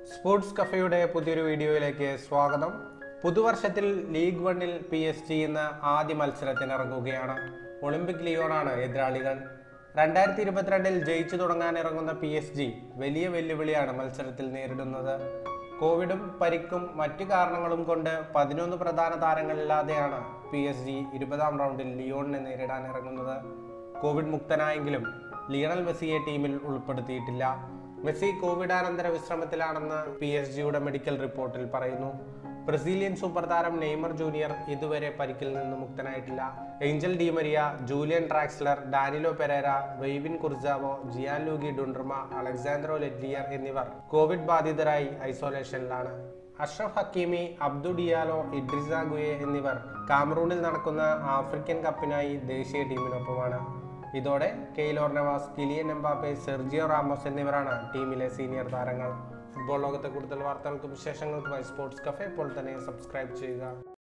sports കഫയുടെ പുതിയൊരു വീഡിയോയിലേക്ക് സ്വാഗതം പുതുവർഷത്തിൽ ലീഗ് വണ്ണിൽ പി എസ് ജി ഇന്ന് ആദ്യ മത്സരത്തിനിറങ്ങുകയാണ് ഒളിമ്പിക് ലിയോണാണ് എതിരാളികൾ രണ്ടായിരത്തി ഇരുപത്തിരണ്ടിൽ ജയിച്ചു തുടങ്ങാൻ ഇറങ്ങുന്ന പി എസ് ജി വലിയ വെല്ലുവിളിയാണ് മത്സരത്തിൽ നേരിടുന്നത് കോവിഡും പരിക്കും മറ്റു കാരണങ്ങളും കൊണ്ട് പതിനൊന്ന് പ്രധാന താരങ്ങളില്ലാതെയാണ് പി എസ് ജി ഇരുപതാം റൗണ്ടിൽ ലിയോണിനെ നേരിടാൻ ഇറങ്ങുന്നത് കോവിഡ് മുക്തനായെങ്കിലും ലിയണൽ മെസ്സിയെ ടീമിൽ ഉൾപ്പെടുത്തിയിട്ടില്ല മെസ്സി കോവിഡാനന്തര വിശ്രമത്തിലാണെന്ന് പി എസ് ജിയുടെ മെഡിക്കൽ റിപ്പോർട്ടിൽ പറയുന്നു ബ്രസീലിയൻ സൂപ്പർ താരം നെയ്മർ ജൂനിയർ ഇതുവരെ പരിക്കിൽ നിന്ന് മുക്തനായിട്ടില്ല Angel Di Maria Julian Draxler Danilo Pereira Layvin Kurzawa Gianluigi Donnarumma Alexandre Letellier എന്നിവർ കോവിഡ് ബാധിതരായി ഐസൊലേഷനിലാണ് Achraf Hakimi Abdou Diallo Idrissa Gueye എന്നിവർ കാമറൂണിൽ നടക്കുന്ന ആഫ്രിക്കൻ കപ്പിനായി ദേശീയ ടീമിനൊപ്പമാണ് ഇതോടെ Keylor Navas Kylian Mbappe Sergio Ramos എന്നിവരാണ് ടീമിലെ സീനിയർ താരങ്ങൾ ഫുട്ബോൾ ലോകത്തെ കൂടുതൽ വാർത്തകൾക്കും വിശേഷങ്ങൾക്കുമായി സ്പോർട്സ് കഫേ ഇപ്പോൾ തന്നെ സബ്സ്ക്രൈബ് ചെയ്യുക